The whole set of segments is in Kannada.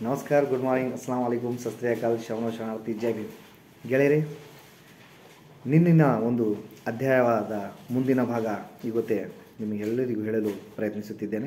ನಮಸ್ಕಾರ ಗುಡ್ ಮಾರ್ನಿಂಗ್ ಅಸ್ಲಾಂ ವಲೈಕುಮ್ ಸಸ್ತ್ರೀಯಕಾಲ್ ಶವನ ಶರಣಾರ್ಥಿ ಜೈ ಭೀಮ್ ಗೆಳೆಯರೆ ನಿನ್ನಿನ ಒಂದು ಅಧ್ಯಾಯವಾದ ಮುಂದಿನ ಭಾಗ ಇವತ್ತೇ ನಿಮಗೆಲ್ಲರಿಗೂ ಹೇಳಲು ಪ್ರಯತ್ನಿಸುತ್ತಿದ್ದೇನೆ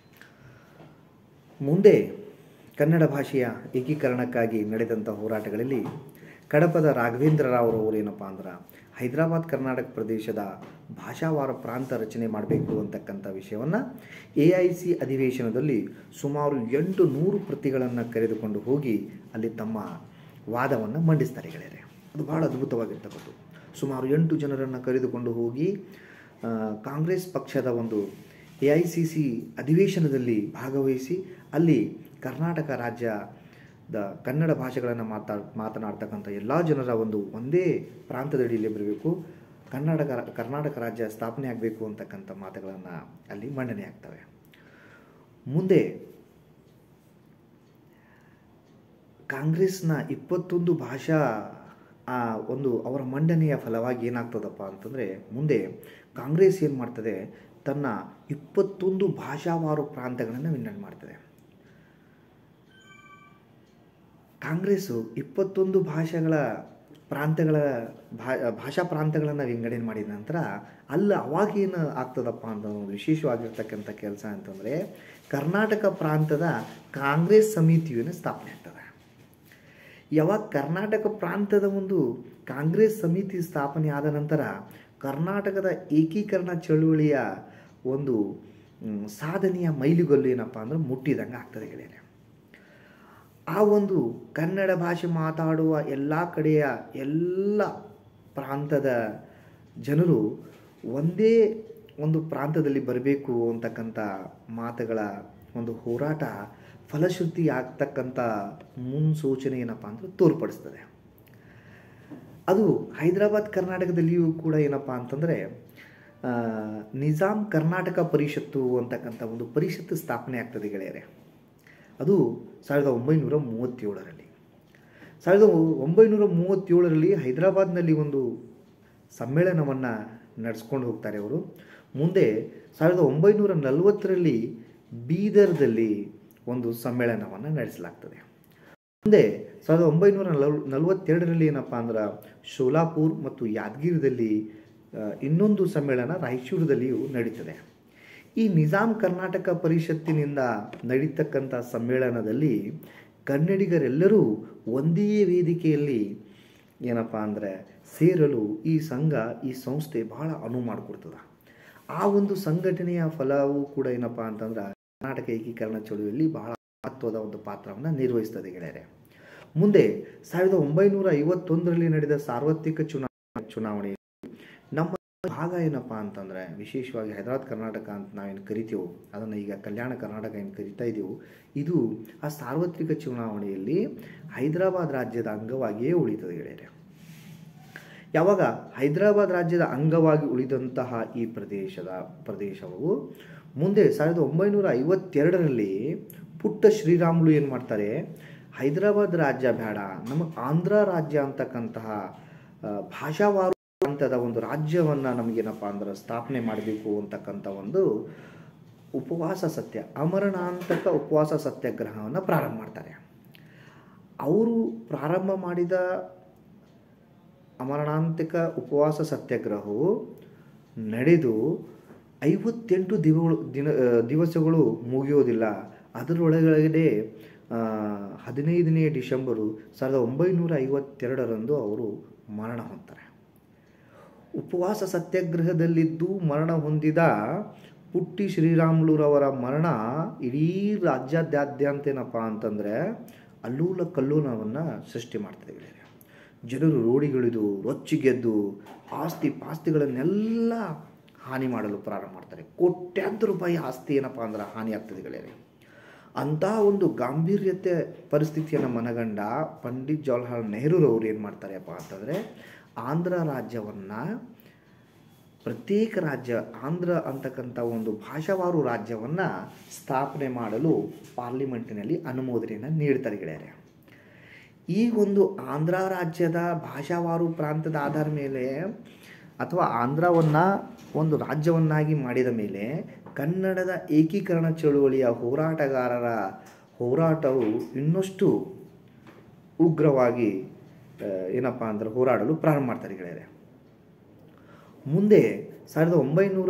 ಮುಂದೆ ಕನ್ನಡ ಭಾಷೆಯ ಏಕೀಕರಣಕ್ಕಾಗಿ ನಡೆದಂಥ ಹೋರಾಟಗಳಲ್ಲಿ ಕಡಪದ ರಾಘವೇಂದ್ರ ರಾವ್ರವರು ಏನಪ್ಪ ಅಂದ್ರೆ ಹೈದರಾಬಾದ್ ಕರ್ನಾಟಕ ಪ್ರದೇಶದ ಭಾಷಾವಾರ ಪ್ರಾಂತ ರಚನೆ ಮಾಡಬೇಕು ಅಂತಕ್ಕಂಥ ವಿಷಯವನ್ನು ಎ ಐ ಸಿ ಅಧಿವೇಶನದಲ್ಲಿ ಸುಮಾರು ಎಂಟು ನೂರು ಪ್ರತಿಗಳನ್ನು ಕರೆದುಕೊಂಡು ಹೋಗಿ ಅಲ್ಲಿ ತಮ್ಮ ವಾದವನ್ನು ಮಂಡಿಸ್ತಾರೆ ಗೆಳೆಯರೆ ಅದು ಭಾಳ ಅದ್ಭುತವಾಗಿರ್ತಕ್ಕದ್ದು ಸುಮಾರು ಎಂಟು ಜನರನ್ನು ಕರೆದುಕೊಂಡು ಹೋಗಿ ಆ, ಕಾಂಗ್ರೆಸ್ ಪಕ್ಷದ ಒಂದು ಎ ಐ ಸಿ ಸಿ ಅಧಿವೇಶನದಲ್ಲಿ ಭಾಗವಹಿಸಿ ಅಲ್ಲಿ ಕರ್ನಾಟಕ ರಾಜ್ಯದ ಕನ್ನಡ ಭಾಷೆಗಳನ್ನು ಮಾತಾ ಮಾತನಾಡ್ತಕ್ಕಂಥ ಎಲ್ಲ ಜನರ ಒಂದು ಒಂದೇ ಪ್ರಾಂತದಡಿಯಲ್ಲಿ ಬರಬೇಕು ಕರ್ನಾಟಕ ಕರ್ನಾಟಕ ರಾಜ್ಯ ಸ್ಥಾಪನೆ ಆಗಬೇಕು ಅಂತಕ್ಕಂಥ ಮಾತುಗಳನ್ನು ಅಲ್ಲಿ ಮಂಡನೆ ಆಗ್ತವೆ ಮುಂದೆ ಕಾಂಗ್ರೆಸ್ನ ಇಪ್ಪತ್ತೊಂದು ಭಾಷಾ ಆ ಒಂದು ಅವರ ಮಂಡನೆಯ ಫಲವಾಗಿ ಏನಾಗ್ತದಪ್ಪ ಅಂತಂದರೆ ಮುಂದೆ ಕಾಂಗ್ರೆಸ್ ಏನು ಮಾಡ್ತದೆ ತನ್ನ ಇಪ್ಪತ್ತೊಂದು ಭಾಷಾವಾರು ಪ್ರಾಂತಗಳನ್ನು ವಿಂಗಡಣೆ ಮಾಡ್ತದೆ ಕಾಂಗ್ರೆಸ್ಸು ಇಪ್ಪತ್ತೊಂದು ಭಾಷೆಗಳ ಪ್ರಾಂತಗಳ ಭಾ ಭಾಷಾ ಪ್ರಾಂತಗಳನ್ನು ವಿಂಗಡಣೆ ಮಾಡಿದ ನಂತರ ಅಲ್ಲಿ ಅವಾಗೇನು ಆಗ್ತದಪ್ಪ ಅಂತ ಒಂದು ವಿಶೇಷವಾಗಿರ್ತಕ್ಕಂಥ ಕೆಲಸ ಅಂತಂದರೆ ಕರ್ನಾಟಕ ಪ್ರಾಂತದ ಕಾಂಗ್ರೆಸ್ ಸಮಿತಿಯನ್ನು ಸ್ಥಾಪನೆ ಆಗ್ತದೆ ಯಾವಾಗ ಕರ್ನಾಟಕ ಪ್ರಾಂತದ ಒಂದು ಕಾಂಗ್ರೆಸ್ ಸಮಿತಿ ಸ್ಥಾಪನೆ ಆದ ನಂತರ ಕರ್ನಾಟಕದ ಏಕೀಕರಣ ಚಳುವಳಿಯ ಒಂದು ಮ್, ಸಾಧನೆಯ ಮೈಲಿಗಲ್ಲು ಏನಪ್ಪ ಅಂದ್ರೆ ಮುಟ್ಟಿದಂಗೆ ಆಗ್ತದೆ ಗೆಳೆಯರೆ ಆ ಒಂದು ಕನ್ನಡ ಭಾಷೆ ಮಾತಾಡುವ ಎಲ್ಲ ಕಡೆಯ ಎಲ್ಲ ಪ್ರಾಂತದ ಜನರು ಒಂದೇ ಒಂದು ಪ್ರಾಂತದಲ್ಲಿ ಬರಬೇಕು ಅಂತಕ್ಕಂಥ ಮಾತುಗಳ ಒಂದು ಹೋರಾಟ ಫಲಶ್ರುತಿ ಆಗ್ತಕ್ಕಂಥ ಮುನ್ಸೂಚನೆ ಏನಪ್ಪ ಅಂದ್ರೆ ತೋರ್ಪಡಿಸ್ತದೆ ಅದು ಹೈದರಾಬಾದ್ ಕರ್ನಾಟಕದಲ್ಲಿಯೂ ಕೂಡ ಏನಪ್ಪ ಅಂತಂದರೆ ಆ, ನಿಜಾಮ್ ಕರ್ನಾಟಕ ಪರಿಷತ್ತು ಅಂತಕ್ಕಂಥ ಒಂದು ಪರಿಷತ್ತು ಸ್ಥಾಪನೆ ಆಗ್ತದೆ ಗೆಳೆಯರೆ ಅದು ಸಾವಿರದ ಒಂಬೈನೂರ ಮೂವತ್ತೇಳರಲ್ಲಿ ಸಾವಿರದ ಒಂಬೈನೂರ ಮೂವತ್ತೇಳರಲ್ಲಿ ಹೈದರಾಬಾದ್ನಲ್ಲಿ ಒಂದು ಸಮ್ಮೇಳನವನ್ನು ನಡೆಸ್ಕೊಂಡು ಹೋಗ್ತಾರೆ ಅವರು ಮುಂದೆ ಸಾವಿರದ ಒಂಬೈನೂರ ನಲವತ್ತರಲ್ಲಿ ಬೀದರ್ದಲ್ಲಿ ಒಂದು ಸಮ್ಮೇಳನವನ್ನು ನಡೆಸಲಾಗ್ತದೆ ಮುಂದೆ ಸಾವಿರದ ಒಂಬೈನೂರ ನಲವ್ ನಲವತ್ತೆರಡರಲ್ಲಿ ಏನಪ್ಪ ಅಂದ್ರೆ ಶೋಲಾಪುರ್ ಮತ್ತು ಯಾದಗಿರಿದಲ್ಲಿ ಆ, ಇನ್ನೊಂದು ಸಮ್ಮೇಳನ ರಾಯಚೂರದಲ್ಲಿಯೂ ನಡೀತದೆ ಈ ನಿಜಾಮ್ ಕರ್ನಾಟಕ ಪರಿಷತ್ತಿನಿಂದ ನಡೀತಕ್ಕಂಥ ಸಮ್ಮೇಳನದಲ್ಲಿ ಕನ್ನಡಿಗರೆಲ್ಲರೂ ಒಂದೇ ವೇದಿಕೆಯಲ್ಲಿ ಏನಪ್ಪ ಅಂದರೆ ಸೇರಲು ಈ ಸಂಘ ಈ ಸಂಸ್ಥೆ ಬಹಳ ಅನುವು ಮಾಡಿಕೊಡ್ತದೆ ಆ ಒಂದು ಸಂಘಟನೆಯ ಫಲವೂ ಕೂಡ ಏನಪ್ಪ ಅಂತಂದ್ರೆ ಕರ್ನಾಟಕ ಏಕೀಕರಣ ಚಳುವಳಿಯಲ್ಲಿ ಬಹಳ ಮಹತ್ವದ ಒಂದು ಪಾತ್ರವನ್ನು ನಿರ್ವಹಿಸ್ತದೆ ಗೆಳೆಯರೆ ಮುಂದೆ ಸಾವಿರದ ಒಂಬೈನೂರ ಐವತ್ತೊಂದರಲ್ಲಿ ನಡೆದ ಸಾರ್ವತ್ರಿಕ ಚುನಾವಣೆ ಚುನಾವಣೆ ನಮ್ಮ ಭಾಗ ಏನಪ್ಪ ಅಂತಂದರೆ ವಿಶೇಷವಾಗಿ ಹೈದರಾಬಾದ್ ಕರ್ನಾಟಕ ಅಂತ ನಾವೇನು ಕರಿತೀವೋ ಅದನ್ನು ಈಗ ಕಲ್ಯಾಣ ಕರ್ನಾಟಕ ಏನು ಕರಿತಾ ಇದ್ದೀವೋ ಇದು ಆ ಸಾರ್ವತ್ರಿಕ ಚುನಾವಣೆಯಲ್ಲಿ ಹೈದರಾಬಾದ್ ರಾಜ್ಯದ ಅಂಗವಾಗಿಯೇ ಉಳಿತದೆ ಗೆಳೆಯರೆ ಯಾವಾಗ ಹೈದರಾಬಾದ್ ರಾಜ್ಯದ ಅಂಗವಾಗಿ ಉಳಿದಂತಹ ಈ ಪ್ರದೇಶದ ಪ್ರದೇಶವು ಮುಂದೆ ಸಾವಿರದ ಒಂಬೈನೂರ ಐವತ್ತೆರಡರಲ್ಲಿ ಪುಟ್ಟ ಶ್ರೀರಾಮುಲು ಏನು ಮಾಡ್ತಾರೆ ಹೈದರಾಬಾದ್ ರಾಜ್ಯ ಬೇಡ ನಮಗೆ ಆಂಧ್ರ ರಾಜ್ಯ ಅಂತಕ್ಕಂತಹ ಆ, ಭಾಷಾವಾರು ಪ್ರಾಂತದ ಒಂದು ರಾಜ್ಯವನ್ನು ನಮಗೇನಪ್ಪ ಅಂದ್ರೆ ಸ್ಥಾಪನೆ ಮಾಡಬೇಕು ಅಂತಕ್ಕಂಥ ಒಂದು ಉಪವಾಸ ಸತ್ಯ ಅಮರಣಾಂತಕ ಉಪವಾಸ ಸತ್ಯಾಗ್ರಹವನ್ನು ಪ್ರಾರಂಭ ಮಾಡ್ತಾರೆ ಅವರು ಪ್ರಾರಂಭ ಮಾಡಿದ ಅಮರಣಾಂತಿಕ ಉಪವಾಸ ಸತ್ಯಾಗ್ರಹವು ನಡೆದು ಐವತ್ತೆಂಟು ದಿವಗಳು ದಿನ ಆ, ದಿವಸಗಳು ಮುಗಿಯೋದಿಲ್ಲ ಅದರೊಳಗಡೆ ಆ, ಹದಿನೈದನೇ ಡಿಸೆಂಬರು ಸಾವಿರದ ಒಂಬೈನೂರ ಐವತ್ತೆರಡರಂದು ಅವರು ಮರಣ ಹೊಂದ್ತಾರೆ ಉಪವಾಸ ಸತ್ಯಾಗ್ರಹದಲ್ಲಿದ್ದು ಮರಣ ಹೊಂದಿದ ಪುಟ್ಟಿ ಶ್ರೀರಾಮುಲುರವರ ಮರಣ ಇಡೀ ರಾಜ್ಯಾದ್ಯಂತ ಏನಪ್ಪ ಅಂತಂದರೆ ಅಲ್ಲೂಲ ಕಲ್ಲೂಲವನ್ನು ಸೃಷ್ಟಿ ಮಾಡ್ತದೆ ಗೆಳೆಯರೆ ಜನರು ರೋಡಿಗಳಿದು ರೊಚ್ಚಿಗೆದ್ದು ಆಸ್ತಿ ಪಾಸ್ತಿಗಳನ್ನೆಲ್ಲ ಹಾನಿ ಮಾಡಲು ಪ್ರಾರಂಭ ಮಾಡ್ತಾರೆ ಕೋಟ್ಯಾಂತರ ರೂಪಾಯಿ ಆಸ್ತಿ ಏನಪ್ಪ ಅಂದ್ರೆ ಹಾನಿ ಆಗ್ತದೆ ಗೆಳೆಯರೆ ಅಂಥ ಒಂದು ಗಾಂಭೀರ್ಯತೆ ಪರಿಸ್ಥಿತಿಯನ್ನು ಮನಗಂಡ ಪಂಡಿತ್ ಜವಾಹರ್ಲಾಲ್ ನೆಹರೂರವರು ಏನು ಮಾಡ್ತಾರೆಪ್ಪ ಅಂತಂದರೆ ಆಂಧ್ರ ರಾಜ್ಯವನ್ನು ಪ್ರತ್ಯೇಕ ರಾಜ್ಯ ಆಂಧ್ರ ಅಂತಕ್ಕಂಥ ಒಂದು ಭಾಷಾವಾರು ರಾಜ್ಯವನ್ನು ಸ್ಥಾಪನೆ ಮಾಡಲು ಪಾರ್ಲಿಮೆಂಟಿನಲ್ಲಿ ಅನುಮೋದನೆಯನ್ನು ನೀಡ್ತಾರೆ ಗೆಳೆಯರೆ ಈ ಒಂದು ಆಂಧ್ರ ರಾಜ್ಯದ ಭಾಷಾವಾರು ಪ್ರಾಂತದ ಆಧಾರ ಮೇಲೆ ಅಥವಾ ಆಂಧ್ರವನ್ನು ಒಂದು ರಾಜ್ಯವನ್ನಾಗಿ ಮಾಡಿದ ಮೇಲೆ ಕನ್ನಡದ ಏಕೀಕರಣ ಚಳುವಳಿಯ ಹೋರಾಟಗಾರರ ಹೋರಾಟವು ಇನ್ನಷ್ಟು ಉಗ್ರವಾಗಿ ಆ, ಏನಪ್ಪ ಅಂದ್ರೆ ಹೋರಾಡಲು ಪ್ರಾರಂಭ ಮಾಡ್ತಾರೆ ಗೆಳೆಯರೆ ಮುಂದೆ ಸಾವಿರದ ಒಂಬೈನೂರ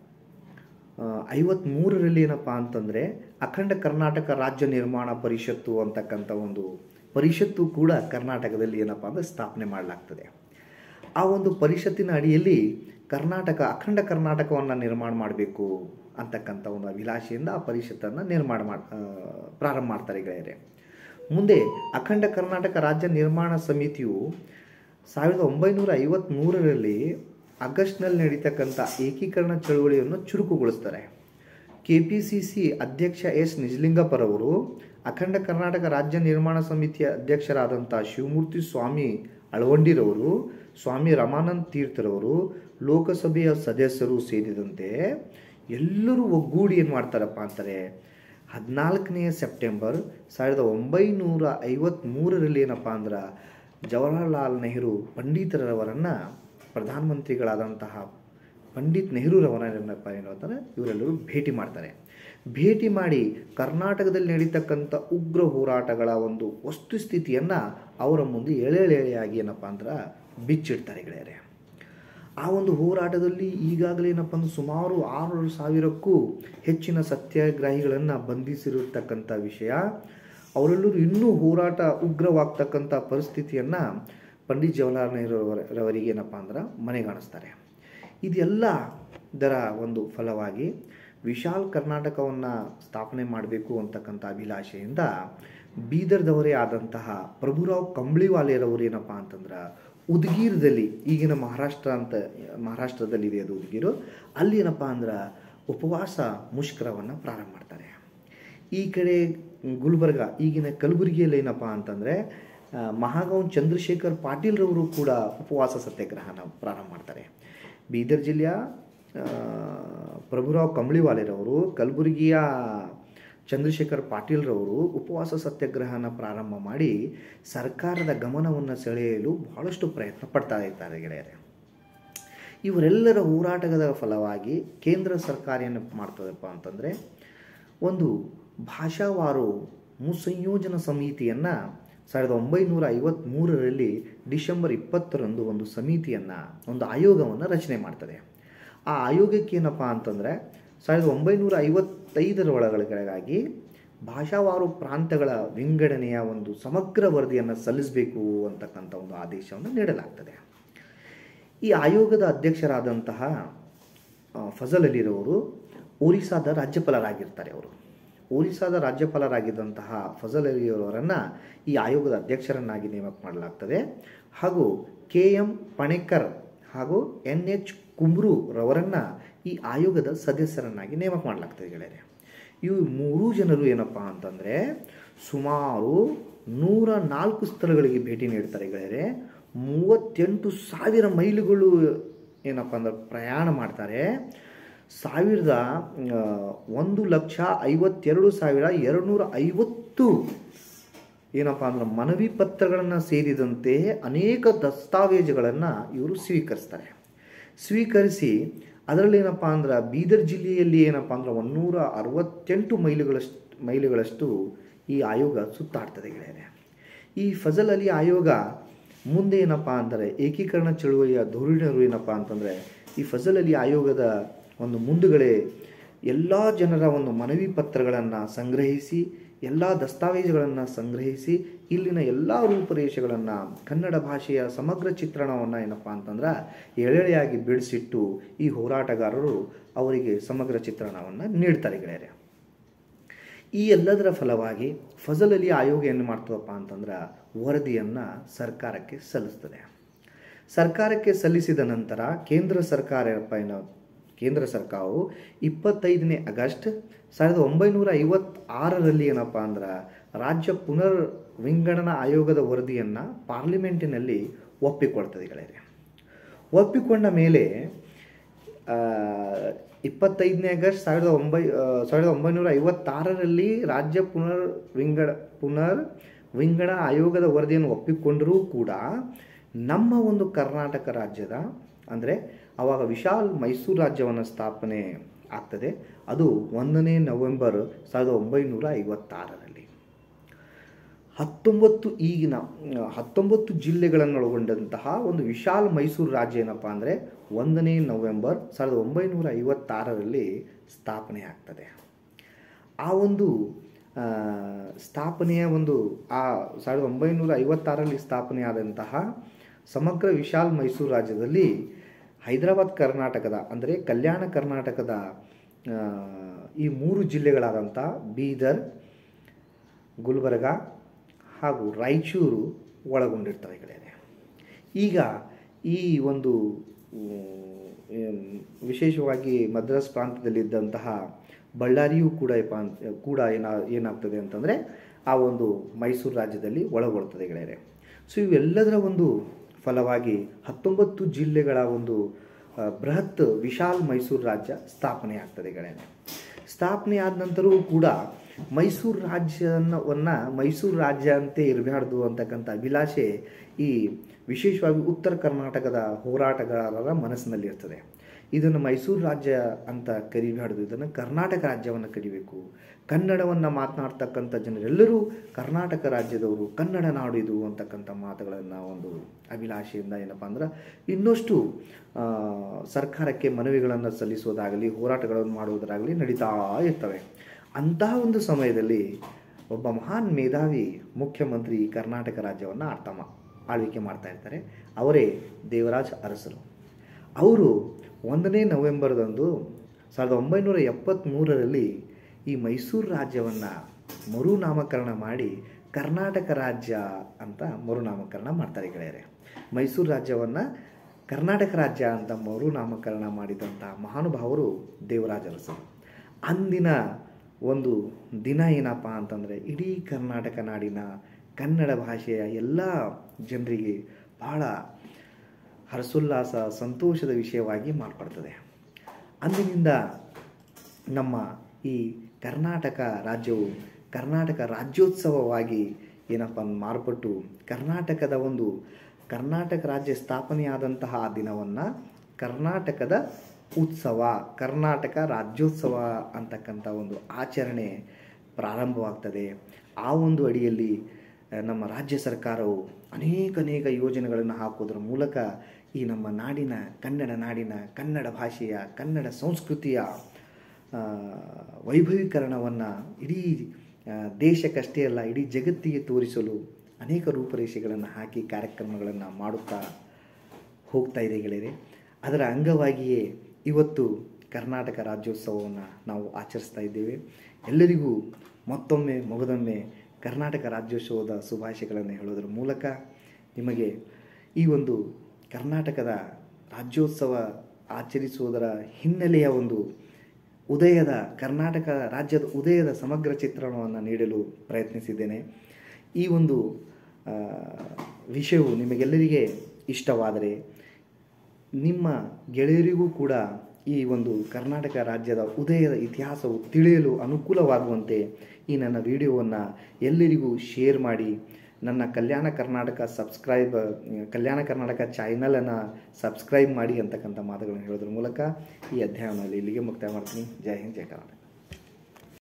ಐವತ್ತ್ಮೂರರಲ್ಲಿ ಏನಪ್ಪ ಅಂತಂದರೆ ಅಖಂಡ ಕರ್ನಾಟಕ ರಾಜ್ಯ ನಿರ್ಮಾಣ ಪರಿಷತ್ತು ಅಂತಕ್ಕಂಥ ಒಂದು ಪರಿಷತ್ತು ಕೂಡ ಕರ್ನಾಟಕದಲ್ಲಿ ಏನಪ್ಪ ಅಂದರೆ ಸ್ಥಾಪನೆ ಮಾಡಲಾಗ್ತದೆ ಆ ಒಂದು ಪರಿಷತ್ತಿನ ಅಡಿಯಲ್ಲಿ ಕರ್ನಾಟಕ ಅಖಂಡ ಕರ್ನಾಟಕವನ್ನು ನಿರ್ಮಾಣ ಮಾಡಬೇಕು ಅಂತಕ್ಕಂಥ ಒಂದು ಅಭಿಲಾಷೆಯಿಂದ ಆ ಪರಿಷತ್ತನ್ನು ನಿರ್ಮಾಣ ಮಾಡಿ ಪ್ರಾರಂಭ ಮಾಡ್ತಾರೆ ಗೆಳೆಯರೆ ಮುಂದೆ ಅಖಂಡ ಕರ್ನಾಟಕ ರಾಜ್ಯ ನಿರ್ಮಾಣ ಸಮಿತಿಯು ಸಾವಿರದ ಒಂಬೈನೂರ ಐವತ್ತ್ಮೂರರಲ್ಲಿ ಆಗಸ್ಟ್ನಲ್ಲಿ ನಡೀತಕ್ಕಂಥ ಏಕೀಕರಣ ಚಳುವಳಿಯನ್ನು ಚುರುಕುಗೊಳಿಸ್ತಾರೆ ಕೆ ಪಿ ಸಿ ಸಿ ಅಧ್ಯಕ್ಷ ಎಸ್ ನಿಜಲಿಂಗಪ್ಪರವರು ಅಖಂಡ ಕರ್ನಾಟಕ ರಾಜ್ಯ ನಿರ್ಮಾಣ ಸಮಿತಿಯ ಅಧ್ಯಕ್ಷರಾದಂಥ ಶಿವಮೂರ್ತಿ ಸ್ವಾಮಿ ಅಳವಂಡಿರವರು ಸ್ವಾಮಿ ರಮಾನಂದ್ ತೀರ್ಥರವರು ಲೋಕಸಭೆಯ ಸದಸ್ಯರು ಸೇರಿದಂತೆ ಎಲ್ಲರೂ ಒಗ್ಗೂಡಿ ಏನು ಮಾಡ್ತಾರಪ್ಪ ಅಂತಾರೆ ಹದಿನಾಲ್ಕನೇ ಸೆಪ್ಟೆಂಬರ್ ಸಾವಿರದ ಒಂಬೈನೂರ ಐವತ್ತ್ಮೂರರಲ್ಲಿ ಏನಪ್ಪ ಅಂದ್ರೆ ಜವಾಹರ್ಲಾಲ್ ನೆಹರು ಪಂಡಿತರವರನ್ನು ಪ್ರಧಾನಮಂತ್ರಿಗಳಾದಂತಹ ಪಂಡಿತ್ ನೆಹರೂರವರನ್ನಪ್ಪ ಏನು ಅಂತಾರೆ ಇವರೆಲ್ಲರೂ ಭೇಟಿ ಮಾಡ್ತಾರೆ ಭೇಟಿ ಮಾಡಿ ಕರ್ನಾಟಕದಲ್ಲಿ ನಡೀತಕ್ಕಂಥ ಉಗ್ರ ಹೋರಾಟಗಳ ಒಂದು ವಸ್ತುಸ್ಥಿತಿಯನ್ನು ಅವರ ಮುಂದೆ ಎಳೆ ಎಳೆಯಾಗಿ ಏನಪ್ಪ ಅಂದ್ರೆ ಬಿಚ್ಚಿಡ್ತಾರೆ ಗೆಳೆಯರೆ ಆ ಒಂದು ಹೋರಾಟದಲ್ಲಿ ಈಗಾಗಲೇ ಏನಪ್ಪ ಅಂದ್ರೆ ಸುಮಾರು ಆರು ಸಾವಿರಕ್ಕೂ ಹೆಚ್ಚಿನ ಸತ್ಯಾಗ್ರಹಿಗಳನ್ನು ಬಂಧಿಸಿರತಕ್ಕಂಥ ವಿಷಯ ಅವರೆಲ್ಲರೂ ಇನ್ನೂ ಹೋರಾಟ ಉಗ್ರವಾಗ್ತಕ್ಕಂಥ ಪರಿಸ್ಥಿತಿಯನ್ನು ಪಂಡಿತ್ ಜವಾಹರ್ಲಾಲ್ ನೆಹರು ರವರಿಗೆ ಏನಪ್ಪ ಅಂದ್ರೆ ಮನೆಗಾಣಿಸ್ತಾರೆ ಇದೆಲ್ಲ ದರ ಒಂದು ಫಲವಾಗಿ ವಿಶಾಲ್ ಕರ್ನಾಟಕವನ್ನು ಸ್ಥಾಪನೆ ಮಾಡಬೇಕು ಅಂತಕ್ಕಂಥ ಅಭಿಲಾಷೆಯಿಂದ ಬೀದರ್ದವರೇ ಆದಂತಹ ಪ್ರಭುರಾವ್ ಕಂಬ್ಳಿವಾಲೆರವರು ಏನಪ್ಪ ಅಂತಂದ್ರೆ ಉದ್ಗೀರದಲ್ಲಿ ಈಗಿನ ಮಹಾರಾಷ್ಟ್ರ ಅಂತ ಮಹಾರಾಷ್ಟ್ರದಲ್ಲಿದೆ ಅದು ಉದ್ಗೀರು ಅಲ್ಲಿ ಏನಪ್ಪ ಅಂದ್ರೆ ಉಪವಾಸ ಮುಷ್ಕರವನ್ನು ಪ್ರಾರಂಭ ಮಾಡ್ತಾರೆ ಈ ಕಡೆ ಗುಲ್ಬರ್ಗ ಈಗಿನ ಕಲಬುರಗಿಯಲ್ಲಿ ಏನಪ್ಪ ಅಂತಂದರೆ ಮಹಾಗೌನ್ ಚಂದ್ರಶೇಖರ್ ಪಾಟೀಲ್ರವರು ಕೂಡ ಉಪವಾಸ ಸತ್ಯಾಗ್ರಹನ ಪ್ರಾರಂಭ ಮಾಡ್ತಾರೆ ಬೀದರ್ ಜಿಲ್ಲೆಯ ಆ, ಪ್ರಭುರಾವ್ ಕಂಬಳಿವಾಲೆರವರು ಕಲಬುರಗಿಯ ಚಂದ್ರಶೇಖರ್ ಪಾಟೀಲ್ರವರು ಉಪವಾಸ ಸತ್ಯಾಗ್ರಹನ ಪ್ರಾರಂಭ ಮಾಡಿ ಸರ್ಕಾರದ ಗಮನವನ್ನು ಸೆಳೆಯಲು ಬಹಳಷ್ಟು ಪ್ರಯತ್ನ ಪಡ್ತಾ ಇದ್ದಾರೆ ಗೆಳೆಯರೆ ಇವರೆಲ್ಲರ ಹೋರಾಟದ ಫಲವಾಗಿ ಕೇಂದ್ರ ಸರ್ಕಾರ ಏನು ಮಾಡ್ತದಪ್ಪ ಅಂತಂದರೆ ಒಂದು ಭಾಷಾವಾರು ಮುಸಂಯೋಜನಾ ಸಮಿತಿಯನ್ನು ಸಾವಿರದ ಒಂಬೈನೂರ ಐವತ್ತ್ಮೂರರಲ್ಲಿ ಡಿಸೆಂಬರ್ ಇಪ್ಪತ್ತರಂದು ಒಂದು ಸಮಿತಿಯನ್ನು ಒಂದು ಆಯೋಗವನ್ನು ರಚನೆ ಮಾಡ್ತದೆ ಆ ಆಯೋಗಕ್ಕೆ ಏನಪ್ಪ ಅಂತಂದರೆ ಸಾವಿರದ ಒಂಬೈನೂರ ಐವತ್ತೈದರ ಒಳಗಳಿಗಾಗಿ ಭಾಷಾವಾರು ಪ್ರಾಂತಗಳ ವಿಂಗಡಣೆಯ ಒಂದು ಸಮಗ್ರ ವರದಿಯನ್ನು ಸಲ್ಲಿಸಬೇಕು ಅಂತಕ್ಕಂಥ ಒಂದು ಆದೇಶವನ್ನು ನೀಡಲಾಗ್ತದೆ ಈ ಆಯೋಗದ ಅಧ್ಯಕ್ಷರಾದಂತಹ ಆ, ಫಜಲ್ ಅಲಿರವರು ಒರಿಸ್ಸಾದ ರಾಜ್ಯಪಾಲರಾಗಿರ್ತಾರೆ ಅವರು ಒರಿಸ್ಸಾದ ರಾಜ್ಯಪಾಲರಾಗಿದ್ದಂತಹ ಫಜಲ್ ಅಲಿಯವರನ್ನು ಈ ಆಯೋಗದ ಅಧ್ಯಕ್ಷರನ್ನಾಗಿ ನೇಮಕ ಮಾಡಲಾಗ್ತದೆ ಹಾಗೂ ಕೆ ಎಂ ಪಣೇಕರ್ ಹಾಗೂ ಎನ್ ಎಚ್ ಕುಮ್ರು ರವರನ್ನು ಈ ಆಯೋಗದ ಸದಸ್ಯರನ್ನಾಗಿ ನೇಮಕ ಮಾಡಲಾಗ್ತದೆ ಗೆಳೆಯರೆ ಇವು ಮೂರೂ ಜನರು ಏನಪ್ಪ ಅಂತಂದರೆ ಸುಮಾರು ನೂರ ನಾಲ್ಕು ಸ್ಥಳಗಳಿಗೆ ಭೇಟಿ ನೀಡ್ತಾರೆ ಗೆಳೆಯರೆ ಮೂವತ್ತೆಂಟು ಸಾವಿರ ಮೈಲುಗಳು ಏನಪ್ಪ ಅಂದ್ರೆ ಪ್ರಯಾಣ ಮಾಡ್ತಾರೆ ಸಾವಿರದ ಆ, ಒಂದು ಲಕ್ಷ ಐವತ್ತೆರಡು ಸಾವಿರ ಎರಡುನೂರ ಐವತ್ತು ಏನಪ್ಪ ಅಂದ್ರೆ ಮನವಿ ಪತ್ರಗಳನ್ನು ಸೇರಿದಂತೆ ಅನೇಕ ದಸ್ತಾವೇಜುಗಳನ್ನು ಇವರು ಸ್ವೀಕರಿಸ್ತಾರೆ ಸ್ವೀಕರಿಸಿ ಅದರಲ್ಲಿ ಏನಪ್ಪ ಅಂದ್ರೆ ಬೀದರ್ ಜಿಲ್ಲೆಯಲ್ಲಿ ಏನಪ್ಪ ಅಂದ್ರೆ ಒಂದೂರ ಅರವತ್ತೆಂಟು ಮೈಲುಗಳಷ್ಟು ಮೈಲುಗಳಷ್ಟು ಈ ಆಯೋಗ ಸುತ್ತಾಡ್ತದೆ ಗೆಳೆಯರೆ ಈ ಫಜಲ್ ಅಲಿ ಆಯೋಗ ಮುಂದೆ ಏನಪ್ಪ ಅಂದರೆ ಏಕೀಕರಣ ಚಳುವಳಿಯ ಧೋರಣೆರು ಏನಪ್ಪ ಅಂತಂದರೆ ಈ ಫಜಲ್ ಅಲಿ ಆಯೋಗದ ಒಂದು ಮುಂದುಗಡೆ ಎಲ್ಲ ಜನರ ಒಂದು ಮನವಿ ಪತ್ರಗಳನ್ನು ಸಂಗ್ರಹಿಸಿ ಎಲ್ಲ ದಸ್ತಾವೇಜುಗಳನ್ನು ಸಂಗ್ರಹಿಸಿ ಇಲ್ಲಿನ ಎಲ್ಲ ರೂಪರೇಷೆಗಳನ್ನು ಕನ್ನಡ ಭಾಷೆಯ ಸಮಗ್ರ ಚಿತ್ರಣವನ್ನು ಏನಪ್ಪ ಅಂತಂದ್ರೆ ಎಳೆಳೆಯಾಗಿ ಬಿಡಿಸಿಟ್ಟು ಈ ಹೋರಾಟಗಾರರು ಅವರಿಗೆ ಸಮಗ್ರ ಚಿತ್ರಣವನ್ನು ನೀಡ್ತಾರೆ ಗೆಳೆಯರೆ ಈ ಎಲ್ಲದರ ಫಲವಾಗಿ ಫಜಲ್ ಅಲಿ ಆಯೋಗ ಏನು ಮಾಡ್ತದಪ್ಪ ಅಂತಂದ್ರೆ ವರದಿಯನ್ನು ಸರ್ಕಾರಕ್ಕೆ ಸಲ್ಲಿಸ್ತದೆ ಸರ್ಕಾರಕ್ಕೆ ಸಲ್ಲಿಸಿದ ನಂತರ ಕೇಂದ್ರ ಸರ್ಕಾರ ಏನಪ್ಪ ಏನು ಕೇಂದ್ರ ಸರ್ಕಾರವು ಇಪ್ಪತ್ತೈದನೇ ಆಗಸ್ಟ್ ಸಾವಿರದ ಒಂಬೈನೂರ ಐವತ್ತಾರರಲ್ಲಿ ಏನಪ್ಪ ಅಂದ್ರೆ ರಾಜ್ಯ ಪುನರ್ ವಿಂಗಡಣಾ ಆಯೋಗದ ವರದಿಯನ್ನು ಪಾರ್ಲಿಮೆಂಟಿನಲ್ಲಿ ಒಪ್ಪಿಕೊಳ್ತದೆ ಗೆಳೆಯರೆ ಒಪ್ಪಿಕೊಂಡ ಮೇಲೆ ಆ, ಇಪ್ಪತ್ತೈದನೇ ಆಗಸ್ಟ್ ಸಾವಿರದ ಒಂಬೈ ಆ, ಸಾವಿರದ ಒಂಬೈನೂರ ಐವತ್ತಾರರಲ್ಲಿ ರಾಜ್ಯ ಪುನರ್ ವಿಂಗಡ ಪುನರ್ ವಿಂಗಡ ಆಯೋಗದ ವರದಿಯನ್ನು ಒಪ್ಪಿಕೊಂಡರೂ ಕೂಡ ನಮ್ಮ ಒಂದು ಕರ್ನಾಟಕ ರಾಜ್ಯದ ಅಂದರೆ ಆವಾಗ ವಿಶಾಲ್ ಮೈಸೂರು ರಾಜ್ಯವನ್ನು ಸ್ಥಾಪನೆ ಆಗ್ತದೆ ಅದು ಒಂದನೇ ನವೆಂಬರ್ ಸಾವಿರದ ಒಂಬೈನೂರ ಐವತ್ತಾರರಲ್ಲಿ ಹತ್ತೊಂಬತ್ತು ಈಗಿನ ಆ, ಹತ್ತೊಂಬತ್ತು ಜಿಲ್ಲೆಗಳನ್ನೊಳಗೊಂಡಂತಹ ಒಂದು ವಿಶಾಲ ಮೈಸೂರು ರಾಜ್ಯ ಏನಪ್ಪ ಅಂದರೆ ಒಂದನೇ ನವೆಂಬರ್ ಸಾವಿರದ ಒಂಬೈನೂರ ಐವತ್ತಾರರಲ್ಲಿ ಸ್ಥಾಪನೆ ಆಗ್ತದೆ ಆ ಒಂದು ಆ, ಸ್ಥಾಪನೆಯ ಒಂದು ಆ ಸಾವಿರದ ಒಂಬೈನೂರ ಐವತ್ತಾರರಲ್ಲಿ ಸ್ಥಾಪನೆಯಾದಂತಹ ಸಮಗ್ರ ವಿಶಾಲ್ ಮೈಸೂರು ರಾಜ್ಯದಲ್ಲಿ ಹೈದರಾಬಾದ್ ಕರ್ನಾಟಕದ ಅಂದರೆ ಕಲ್ಯಾಣ ಕರ್ನಾಟಕದ ಆ, ಈ ಮೂರು ಜಿಲ್ಲೆಗಳಾದಂಥ ಬೀದರ್ ಗುಲ್ಬರ್ಗ ಹಾಗೂ ರಾಯಚೂರು ಒಳಗೊಂಡಿರ್ತವೆ ಗೆಳೆಯರೆ ಈಗ ಈ ಒಂದು ಉಮ್, ಏನ್, ವಿಶೇಷವಾಗಿ ಮದ್ರಾಸ್ ಪ್ರಾಂತ್ಯದಲ್ಲಿದ್ದಂತಹ ಬಳ್ಳಾರಿಯೂ ಕೂಡ ಏಪ ಅಂತ- ಕೂಡ ಏನ ಏನಾಗ್ತದೆ ಅಂತಂದರೆ ಆ ಒಂದು ಮೈಸೂರು ರಾಜ್ಯದಲ್ಲಿ ಒಳಗೊಳ್ತದೆ ಗೆಳೆಯರೆ ಸೊ ಇವೆಲ್ಲದರ ಒಂದು ಫಲವಾಗಿ ಹತ್ತೊಂಬತ್ತು ಜಿಲ್ಲೆಗಳ ಒಂದು ಆ, ಬೃಹತ್ ವಿಶಾಲ್ ಮೈಸೂರು ರಾಜ್ಯ ಸ್ಥಾಪನೆ ಆಗ್ತದೆ ಗೆಳೆಯರೆ ಸ್ಥಾಪನೆ ಆದ ನಂತರವೂ ಕೂಡ ಮೈಸೂರು ರಾಜ್ಯವನ್ನ ಮೈಸೂರು ರಾಜ್ಯ ಅಂತೆ ಇರಬಾರ್ದು ಅಂತಕ್ಕಂಥ ಅಭಿಲಾಷೆ ಈ ವಿಶೇಷವಾಗಿ ಉತ್ತರ ಕರ್ನಾಟಕದ ಹೋರಾಟಗಾರರ ಮನಸ್ಸಿನಲ್ಲಿ ಇರ್ತದೆ ಇದನ್ನು ಮೈಸೂರು ರಾಜ್ಯ ಅಂತ ಕರಿಬಾರ್ದು ಇದನ್ನು ಕರ್ನಾಟಕ ರಾಜ್ಯವನ್ನು ಕರಿಬೇಕು ಕನ್ನಡವನ್ನು ಮಾತನಾಡ್ತಕ್ಕಂಥ ಜನರೆಲ್ಲರೂ ಕರ್ನಾಟಕ ರಾಜ್ಯದವರು ಕನ್ನಡ ನಾಡು ಇದು ಅಂತಕ್ಕಂಥ ಮಾತುಗಳನ್ನು ಒಂದು ಅಭಿಲಾಷೆಯಿಂದ ಏನಪ್ಪ ಅಂದ್ರೆ ಇನ್ನಷ್ಟು ಆ, ಸರ್ಕಾರಕ್ಕೆ ಮನವಿಗಳನ್ನು ಸಲ್ಲಿಸೋದಾಗಲಿ ಹೋರಾಟಗಳನ್ನು ಮಾಡುವುದರಾಗಲಿ ನಡೀತಾ ಇರ್ತವೆ ಅಂತಹ ಒಂದು ಸಮಯದಲ್ಲಿ ಒಬ್ಬ ಮಹಾನ್ ಮೇಧಾವಿ ಮುಖ್ಯಮಂತ್ರಿ ಕರ್ನಾಟಕ ರಾಜ್ಯವನ್ನು ಆಳ್ತಾ ಮಾ ಆಳ್ವಿಕೆ ಮಾಡ್ತಾ ಇರ್ತಾರೆ ಅವರೇ ದೇವರಾಜ್ ಅರಸರು ಅವರು ಒಂದನೇ ನವೆಂಬರ್ದಂದು ಸಾವಿರದ ಒಂಬೈನೂರ ಎಪ್ಪತ್ತ್ಮೂರರಲ್ಲಿ ಈ ಮೈಸೂರು ರಾಜ್ಯವನ್ನು ಮರುನಾಮಕರಣ ಮಾಡಿ ಕರ್ನಾಟಕ ರಾಜ್ಯ ಅಂತ ಮರುನಾಮಕರಣ ಮಾಡ್ತಾರೆ ಗೆಳೆಯರೆ ಮೈಸೂರು ರಾಜ್ಯವನ್ನು ಕರ್ನಾಟಕ ರಾಜ್ಯ ಅಂತ ಮರುನಾಮಕರಣ ಮಾಡಿದಂಥ ಮಹಾನುಭಾವರು ದೇವರಾಜ ಅರಸರು ಅಂದಿನ ಒಂದು ದಿನ ಏನಪ್ಪ ಅಂತಂದರೆ ಇಡೀ ಕರ್ನಾಟಕ ನಾಡಿನ ಕನ್ನಡ ಭಾಷೆಯ ಎಲ್ಲ ಜನರಿಗೆ ಬಹಳ ಹರಸೋಲ್ಲಾಸ ಸಂತೋಷದ ವಿಷಯವಾಗಿ ಮಾರ್ಪಡ್ತದೆ ಅಂದಿನಿಂದ ನಮ್ಮ ಈ ಕರ್ನಾಟಕ ರಾಜ್ಯವು ಕರ್ನಾಟಕ ರಾಜ್ಯೋತ್ಸವವಾಗಿ ಏನಪ್ಪ ಅಂದ್ ಮಾರ್ಪಟ್ಟು ಕರ್ನಾಟಕದ ಒಂದು ಕರ್ನಾಟಕ ರಾಜ್ಯ ಸ್ಥಾಪನೆಯಾದಂತಹ ಆ ದಿನವನ್ನು ಕರ್ನಾಟಕದ ಉತ್ಸವ ಕರ್ನಾಟಕ ರಾಜ್ಯೋತ್ಸವ ಅಂತಕ್ಕಂಥ ಒಂದು ಆಚರಣೆ ಪ್ರಾರಂಭವಾಗ್ತದೆ ಆ ಒಂದು ಅಡಿಯಲ್ಲಿ ಆ, ನಮ್ಮ ರಾಜ್ಯ ಸರ್ಕಾರವು ಅನೇಕ ಅನೇಕ ಯೋಜನೆಗಳನ್ನು ಹಾಕೋದ್ರ ಮೂಲಕ ಈ ನಮ್ಮ ನಾಡಿನ ಕನ್ನಡ ನಾಡಿನ ಕನ್ನಡ ಭಾಷೆಯ ಕನ್ನಡ ಸಂಸ್ಕೃತಿಯ ಆ, ವೈಭವೀಕರಣವನ್ನು ಇಡೀ ಆ, ದೇಶಕ್ಕಷ್ಟೇ ಅಲ್ಲ ಇಡೀ ಜಗತ್ತಿಗೆ ತೋರಿಸಲು ಅನೇಕ ರೂಪರೇಷೆಗಳನ್ನು ಹಾಕಿ ಕಾರ್ಯಕ್ರಮಗಳನ್ನು ಮಾಡುತ್ತಾ ಹೋಗ್ತಾ ಇದೆ ಗೆಳೆಯರೆ ಅದರ ಅಂಗವಾಗಿಯೇ ಇವತ್ತು ಕರ್ನಾಟಕ ರಾಜ್ಯೋತ್ಸವವನ್ನು ನಾವು ಆಚರಿಸ್ತಾ ಇದ್ದೇವೆ ಎಲ್ಲರಿಗೂ ಮತ್ತೊಮ್ಮೆ ಮೊಗದೊಮ್ಮೆ ಕರ್ನಾಟಕ ರಾಜ್ಯೋತ್ಸವದ ಶುಭಾಶಯಗಳನ್ನು ಹೇಳೋದ್ರ ಮೂಲಕ ನಿಮಗೆ ಈ ಒಂದು ಕರ್ನಾಟಕದ ರಾಜ್ಯೋತ್ಸವ ಆಚರಿಸುವುದರ ಹಿನ್ನೆಲೆಯ ಒಂದು ಉದಯದ ಕರ್ನಾಟಕ ರಾಜ್ಯದ ಉದಯದ ಸಮಗ್ರ ಚಿತ್ರಣವನ್ನು ನೀಡಲು ಪ್ರಯತ್ನಿಸಿದ್ದೇನೆ ಈ ಒಂದು ಆ, ವಿಷಯವು ನಿಮಗೆಲ್ಲರಿಗೆ ಇಷ್ಟವಾದರೆ ನಿಮ್ಮ ಗೆಳೆಯರಿಗೂ ಕೂಡ ಈ ಒಂದು ಕರ್ನಾಟಕ ರಾಜ್ಯದ ಉದಯದ ಇತಿಹಾಸವು ತಿಳಿಯಲು ಅನುಕೂಲವಾಗುವಂತೆ ಈ ನನ್ನ ವಿಡಿಯೋವನ್ನು ಎಲ್ಲರಿಗೂ ಶೇರ್ ಮಾಡಿ ನನ್ನ ಕಲ್ಯಾಣ ಕರ್ನಾಟಕ ಸಬ್ಸ್ಕ್ರೈಬ್ ಕಲ್ಯಾಣ ಕರ್ನಾಟಕ ಚಾನಲನ್ನು ಸಬ್ಸ್ಕ್ರೈಬ್ ಮಾಡಿ ಅಂತಕ್ಕಂಥ ಮಾತುಗಳನ್ನು ಹೇಳೋದ್ರ ಮೂಲಕ ಈ ಅಧ್ಯಾಯವನ್ನು ಇಲ್ಲಿಗೆ ಮುಕ್ತಾಯ ಮಾಡ್ತೀನಿ ಜೈ ಹಿಂದ್ ಜೈ ಕರ್ನಾಟಕ